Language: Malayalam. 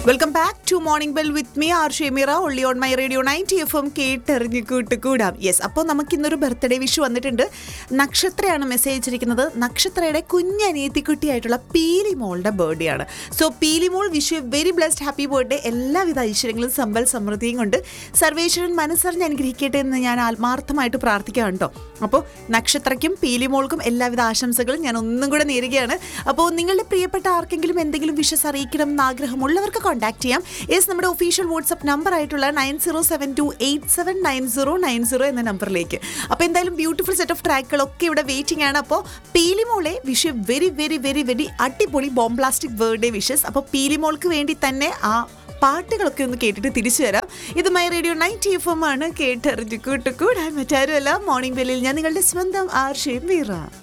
welcome back to morning bell with me R Shameera ഒള്ളി on my radio ninety F M കേട്ടെറിഞ്ഞ് കൂട്ടുകൂടാം യെസ് അപ്പോൾ നമുക്ക് ഇന്നൊരു ബർത്ത്ഡേ വിഷു വന്നിട്ടുണ്ട് നക്ഷത്രയാണ് മെസ്സേജ് അയച്ചിരിക്കുന്നത് നക്ഷത്രയുടെ കുഞ്ഞനിയത്തിക്കുട്ടിയായിട്ടുള്ള പീലി മോളുടെ ബർത്ത്ഡേ ആണ് സോ പീലി മോൾ wish you very blessed happy birthday എല്ലാവിധ ഐശ്വര്യങ്ങളും സമ്പൽ സമൃദ്ധിയും കൊണ്ട് സർവേശ്വരൻ മനസ്സറിഞ്ഞ് അനുഗ്രഹിക്കട്ടെ എന്ന് ഞാൻ ആത്മാർത്ഥമായിട്ട് പ്രാർത്ഥിക്കാം കേട്ടോ അപ്പോൾ നക്ഷത്രയ്ക്കും പീലി മോൾക്കും എല്ലാവിധ ആശംസകളും ഞാൻ ഒന്നും കൂടെ നേരുകയാണ് അപ്പോൾ നിങ്ങളുടെ പ്രിയപ്പെട്ട ആർക്കെങ്കിലും എന്തെങ്കിലും വിഷസ് അറിയിക്കണം എന്ന് ആഗ്രഹമുള്ളവർക്ക് കോൺടാക്ട് ചെയ്യാം യെസ് നമ്മുടെ ഒഫീഷ്യൽ വാട്സ്ആപ്പ് നമ്പർ ആയിട്ടുള്ള nine zero seven two eight seven nine zero nine zero എന്ന നമ്പറിലേക്ക് അപ്പോൾ എന്തായാലും ബ്യൂട്ടിഫുൾ സെറ്റ് ഓഫ് ട്രാക്കുകളൊക്കെ ഇവിടെ വെയിറ്റിംഗ് ആണ് അപ്പോൾ പീലിമോളെ wish very very very very അടിപൊളി ബോംബ്ലാസ്റ്റിക് ബർത്ത്ഡേ വിഷസ് അപ്പോൾ പീലിമോൾക്ക് വേണ്ടി തന്നെ ആ പാട്ടുകളൊക്കെ ഒന്ന് കേട്ടിട്ട് തിരിച്ചു വരാം ഇത് my radio ninety F M ആണ് കേട്ടറിഞ്ഞു കൂട്ടുകൂടാൻ മറ്റാരുമല്ല മോർണിംഗ് ബെല്ലിൽ ഞാൻ നിങ്ങളുടെ സ്വന്തം ആർ ഷെമീറ